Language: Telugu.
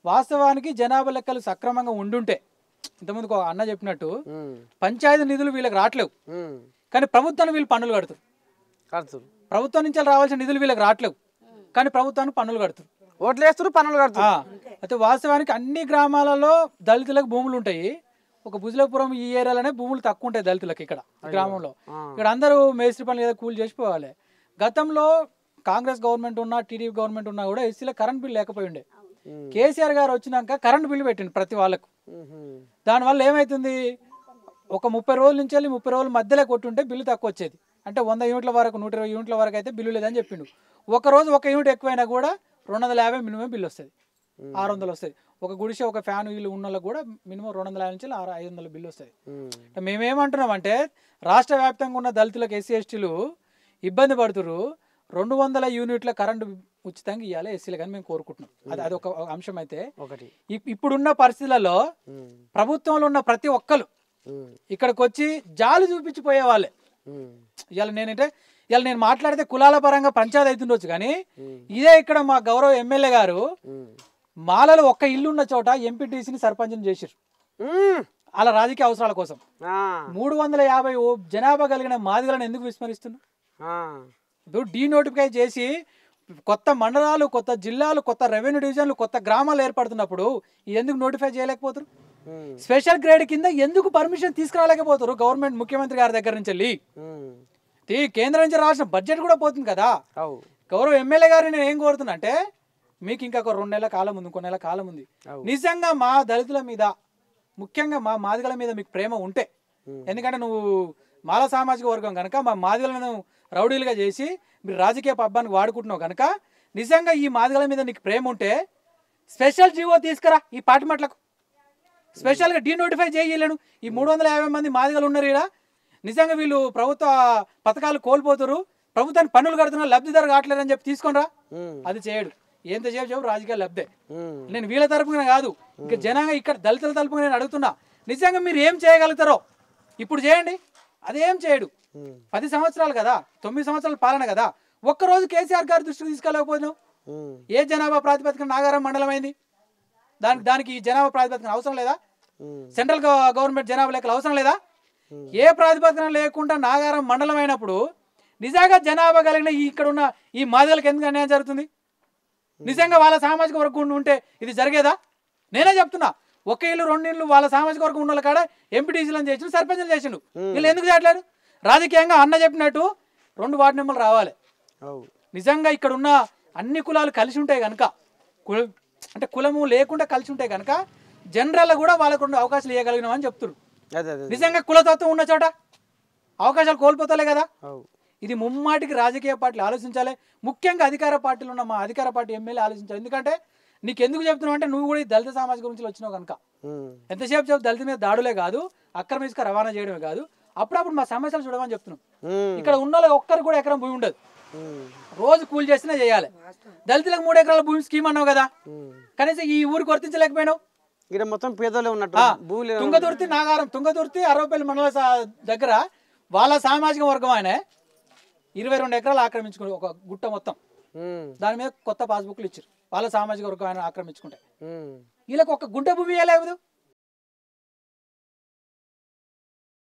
వాస్తవానికి జనాభా లెక్కలు సక్రమంగా ఉండుంటే ఇంతకుముందు ఒక అన్న చెప్పినట్టు ఉమ్, పంచాయతీ నిధులు వీళ్ళకి రావట్లేవు ఉమ్. కానీ ప్రభుత్వానికి వీళ్ళు పన్నులు కడుతారు కడుతురు ప్రభుత్వం నుంచి రావాల్సిన నిధులు వీళ్ళకి రావట్లేవు కానీ ప్రభుత్వానికి పన్నులు కడుతారు ఓట్లు వేస్తారు పనులు కడుతురు ఆ, అయితే వాస్తవానికి అన్ని గ్రామాలలో దళితులకు భూములు ఉంటాయి ఒక భుజలపురం ఈ ఏరియాలోనే భూములు తక్కువ ఉంటాయి దళితులకు ఇక్కడ ఈ గ్రామంలో ఆ. ఇక్కడ అందరూ మేస్త్రి పనులు ఏదో కూలి చేసిపోవాలి గతంలో కాంగ్రెస్ గవర్నమెంట్ ఉన్నా టీడీపీ గవర్నమెంట్ ఉన్నా కూడా ఎస్సీలో కరెంట్ బిల్ లేకపోయి ఉండే ఉమ్, కేసీఆర్ గారు వచ్చినాక కరెంట్ బిల్లు పెట్టిండు ప్రతి వాళ్ళకు ఉమ్, దానివల్ల ఏమవుతుంది ఒక ముప్పై రోజుల నుంచి వెళ్ళి ముప్పై రోజుల మధ్యలో కొట్టుంటే బిల్లు తక్కువ వచ్చేది అంటే వంద యూనిట్ల వరకు నూట ఇరవై యూనిట్ల వరకు అయితే బిల్లు లేదని చెప్పిండు ఒక రోజు ఒక యూనిట్ ఎక్కువైనా కూడా రెండు వందల యాభై మినిమం బిల్లు వస్తుంది ఆరు వందలు వస్తుంది ఒక గుడిసె ఒక ఫ్యాన్ వీళ్ళు ఉన్న వాళ్ళకి కూడా మినిమం రెండు వందల యాభై నుంచి ఆరు ఐదు వందల బిల్లు వస్తుంది ఉమ్, అంటే మేమేమంటున్నామంటే రాష్ట్ర వ్యాప్తంగా ఉన్న దళితులకు ఎస్సీ ఎస్టీలు ఇబ్బంది పడుతున్నారు రెండు వందల యూనిట్ల కరెంటు ఉచితంగా ఇవ్వాలి ఎస్సీలు కానీ మేము కోరుకుంటున్నాం అది అది ఒక అంశం అయితే ఒకటి ఇప్- ఇప్పుడున్న పరిస్థితులలో ఉమ్, ప్రభుత్వంలో ఉన్న ప్రతి ఒక్కరు ఉమ్, ఇక్కడికి వచ్చి జాలు చూపించిపోయే వాళ్ళే ఉమ్, ఇవాళ నేనంటే ఇవాళ నేను మాట్లాడితే కులాల పరంగా పంచాయతీ అవుతుండొచ్చు కానీ ఉమ్, ఇదే ఇక్కడ మా గౌరవ ఎమ్మెల్యే గారు ఉమ్. మాలలో ఒక్క ఇల్లు ఉన్న చోట ఎంపీటీసీని సర్పంచ్ని చేసిరు ఉమ్, అలా రాజకీయ అవసరాల కోసం ఆ, మూడు వందల యాభై ఓ జనాభా కలిగిన మాదిగలను ఎందుకు విస్మరిస్తున్నా ఆ, ఇప్పుడు డీనోటిఫై చేసి కొత్త మండలాలు కొత్త జిల్లాలు కొత్త రెవెన్యూ డివిజన్లు కొత్త గ్రామాలు ఏర్పడుతున్నప్పుడు ఎందుకు నోటిఫై చేయలేకపోతారు ఉమ్, స్పెషల్ గ్రేడ్ కింద ఎందుకు పర్మిషన్ తీసుకురాలేకపోతారు గవర్నమెంట్ ముఖ్యమంత్రి గారి దగ్గర నుంచి వెళ్ళి ఉమ్, ఈ కేంద్రం నుంచి రావాల్సిన బడ్జెట్ కూడా పోతుంది కదా అవు గౌరవ ఎమ్మెల్యే గారిని నేను ఏం కోరుతున్నా అంటే మీకు ఇంకా ఒక రెండు నెలల కాలం ఉంది ఇంకో నెల కాలం ఉంది అవు. నిజంగా మా దళితుల మీద ముఖ్యంగా మా మాదిగల మీద మీకు ప్రేమ ఉంటే ఉమ్. ఎందుకంటే నువ్వు మాల సామాజిక వర్గం కనుక మా మాదిగలను రౌడీలుగా చేసి మీరు రాజకీయ పబ్బానికి వాడుకుంటున్నావు కనుక నిజంగా ఈ మాదిగల మీద నీకు ప్రేమ ఉంటే స్పెషల్ జీవో తీసుకురా ఈ పాటిమట్లకు స్పెషల్గా డీనోటిఫై చేయలేను ఈ మూడు వందల యాభై మంది మాదిగలు ఉన్నారు ఇక్కడ నిజంగా వీళ్ళు ప్రభుత్వ పథకాలు కోల్పోతారు ప్రభుత్వానికి పన్నులు కడుతున్నారు లబ్ధిదారు కావట్లేదని చెప్పి తీసుకొనిరా ఉమ్, అది చేయడు ఎంతసేపు చెప్పు రాజకీయ లబ్ధే ఉమ్, నేను వీళ్ళ తరపున కాదు ఇంకా జనంగా ఇక్కడ దళితుల తరపున నేను అడుగుతున్నా నిజంగా మీరు ఏం చేయగలుగుతారో ఇప్పుడు చేయండి అదేం చేయడు ఉమ్, పది సంవత్సరాలు కదా తొమ్మిది సంవత్సరాల పాలన కదా ఒక్కరోజు కేసీఆర్ గారి దృష్టికి తీసుకెళ్ళకపోయినావు ఉమ్, ఏ జనాభా ప్రాతిపదికన నాగారం మండలం అయింది దానికి దానికి ఈ జనాభా ప్రాతిపదికన అవసరం లేదా ఉమ్, సెంట్రల్ గవ- గవర్నమెంట్ జనాభా లెక్కలు అవసరం లేదా ఏ ప్రాతిపదికన లేకుండా నాగారం మండలం అయినప్పుడు నిజంగా జనాభా కలిగిన ఈ ఇక్కడ ఉన్న ఈ మాదిగలకు ఎందుకు అన్యాయం జరుగుతుంది నిజంగా వాళ్ళ సామాజిక వర్గం ఉంటే ఇది జరిగేదా నేనే చెప్తున్నా ఒక ఇల్లు రెండు ఇల్లు వాళ్ళ సామాజిక వర్గం ఉన్న వాళ్ళ కాడ ఎంపీటీసీలను చేసిండు సర్పంచ్లు చేసిండు వీళ్ళు ఎందుకు చేయట్లేదు రాజకీయంగా అన్న చెప్పినట్టు రెండు వార్డు నెంబర్లు రావాలి అవు నిజంగా ఇక్కడ ఉన్న అన్ని కులాలు కలిసి ఉంటాయి కనుక కుల అంటే కులము లేకుండా కలిసి ఉంటాయి కనుక జనరల్ కూడా వాళ్ళకు రెండు అవకాశాలు ఇవ్వగలిగినాం అని చెప్తున్నారు అదే అదే నిజంగా కులతత్వం ఉన్న చోట అవకాశాలు కోల్పోతలే కదా అవు ఇది ముమ్మాటికి రాజకీయ పార్టీలు ఆలోచించాలి ముఖ్యంగా అధికార పార్టీలు ఉన్న మా అధికార పార్టీ ఎమ్మెల్యే ఆలోచించాలి ఎందుకంటే నీకు ఎందుకు చెప్తున్నావు అంటే నువ్వు కూడా ఈ దళిత సమాజం గురించి వచ్చినావు కనుక ఉమ్, ఎంతసేపు చెప్పు దళిత మీద దాడులే కాదు అక్రమ ఇసుక రవాణా చేయడమే కాదు అప్పుడప్పుడు మా సమస్యలు చూడమని చెప్తున్నాం ఉమ్, ఇక్కడ ఉన్న వాళ్ళకి ఒక్కరు కూడా ఎకరం భూమి ఉండదు ఉమ్, రోజు కూలి చేస్తేనే చేయాలి దళితులకు మూడు ఎకరాల భూమి స్కీమ్ అన్నావు కదా ఉమ్. కనీసం ఈ ఊరికి వర్తించలేకపోయినావు ఇక్కడ మొత్తం పేదోళ్ళే ఉన్నట్టు ఆ, భూములు తుంగతుర్తి నాగారం తుంగతుర్తి అరవపల్లి మండల సా- దగ్గర వాళ్ళ సామాజిక వర్గం ఆయన ఇరవై రెండు ఎకరాలు ఆక్రమించుకుని ఒక గుట్ట మొత్తం ఉమ్, దాని మీద కొత్త పాస్బుక్లు ఇచ్చారు వాళ్ళ సామాజిక వర్గం ఆయన ఆక్రమించుకుంటే ఉమ్, వీళ్ళకి ఒక గుంట భూమి ఇవ్వలేదు